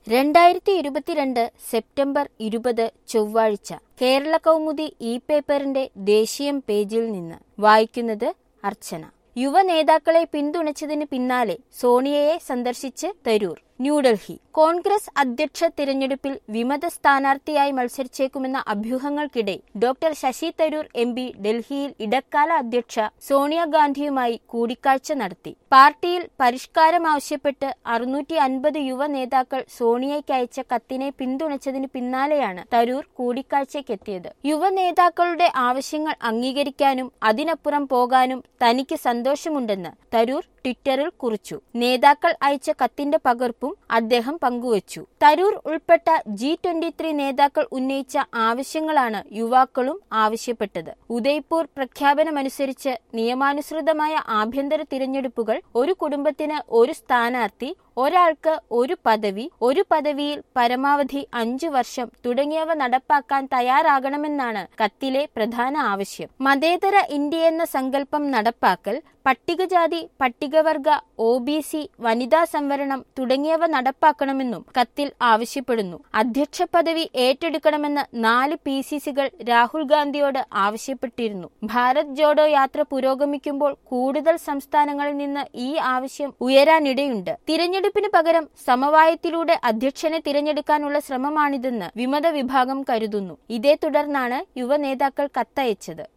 രണ്ടായിരത്തി ഇരുപത്തിരണ്ട് സെപ്റ്റംബർ ഇരുപത് ചൊവ്വാഴ്ച കേരള കൗമുദി ഇ പേപ്പറിന്റെ ദേശീയം പേജിൽ നിന്ന് വായിക്കുന്നത് അർച്ചന യുവ നേതാക്കളെ പിന്തുണച്ചതിന് പിന്നാലെ സോണിയയെ സന്ദർശിച്ച് തരൂർ ന്യൂഡൽഹി കോൺഗ്രസ് അധ്യക്ഷ തിരഞ്ഞെടുപ്പിൽ വിമത സ്ഥാനാർത്ഥിയായി മത്സരിച്ചേക്കുമെന്ന അഭ്യൂഹങ്ങൾക്കിടെ doctor Shashi Tharoor M P ഡൽഹിയിൽ ഇടക്കാല അധ്യക്ഷ സോണിയാഗാന്ധിയുമായി കൂടിക്കാഴ്ച നടത്തി പാർട്ടിയിൽ പരിഷ്കാരം ആവശ്യപ്പെട്ട് അറുന്നൂറ്റി അൻപത് യുവ നേതാക്കൾ സോണിയയ്ക്ക് അയച്ച കത്തിനെ പിന്തുണച്ചതിന് പിന്നാലെയാണ് തരൂർ കൂടിക്കാഴ്ചയ്ക്കെത്തിയത് യുവ നേതാക്കളുടെ ആവശ്യങ്ങൾ അംഗീകരിക്കാനും അതിനപ്പുറം പോകാനും തനിക്ക് സന്തോഷമുണ്ടെന്ന് തരൂർ ട്വിറ്ററിൽ കുറിച്ചു നേതാക്കൾ അയച്ച കത്തിന്റെ പകർപ്പും അദ്ദേഹം പങ്കുവച്ചു തരൂർ ഉൾപ്പെട്ട ജി ട്വന്റി ത്രീ നേതാക്കൾ ഉന്നയിച്ച ആവശ്യങ്ങളാണ് യുവാക്കളും ആവശ്യപ്പെട്ടത് ഉദയ്പൂർ പ്രഖ്യാപനമനുസരിച്ച് നിയമാനുസൃതമായ ആഭ്യന്തര തിരഞ്ഞെടുപ്പുകൾ ഒരു കുടുംബത്തിന് ഒരു സ്ഥാനാർത്ഥി ഒരാൾക്ക് ഒരു പദവി ഒരു പദവിയിൽ പരമാവധി അഞ്ചു വർഷം തുടങ്ങിയവ നടപ്പാക്കാൻ തയ്യാറാകണമെന്നാണ് കത്തിലെ പ്രധാന ആവശ്യം മതേതര ഇന്ത്യയെന്ന സങ്കല്പം നടപ്പാക്കൽ പട്ടികജാതി പട്ടികവർഗ ഒ ബി സി വനിതാ സംവരണം തുടങ്ങിയവ നടപ്പാക്കണമെന്നും കത്തിൽ ആവശ്യപ്പെടുന്നു അധ്യക്ഷ പദവി ഏറ്റെടുക്കണമെന്ന് നാല് പി സി സികൾ രാഹുൽ ഗാന്ധിയോട് ആവശ്യപ്പെട്ടിരുന്നു ഭാരത് ജോഡോ യാത്ര പുരോഗമിക്കുമ്പോൾ കൂടുതൽ സംസ്ഥാനങ്ങളിൽ നിന്ന് ഈ ആവശ്യം ഉയരാനിടയുണ്ട് തിരഞ്ഞെടുപ്പിന് പകരം സമവായത്തിലൂടെ അധ്യക്ഷനെ തിരഞ്ഞെടുക്കാനുള്ള ശ്രമമാണിതെന്ന് വിമത വിഭാഗം കരുതുന്നു ഇതേ തുടർന്നാണ് യുവ നേതാക്കൾ കത്തയച്ചത്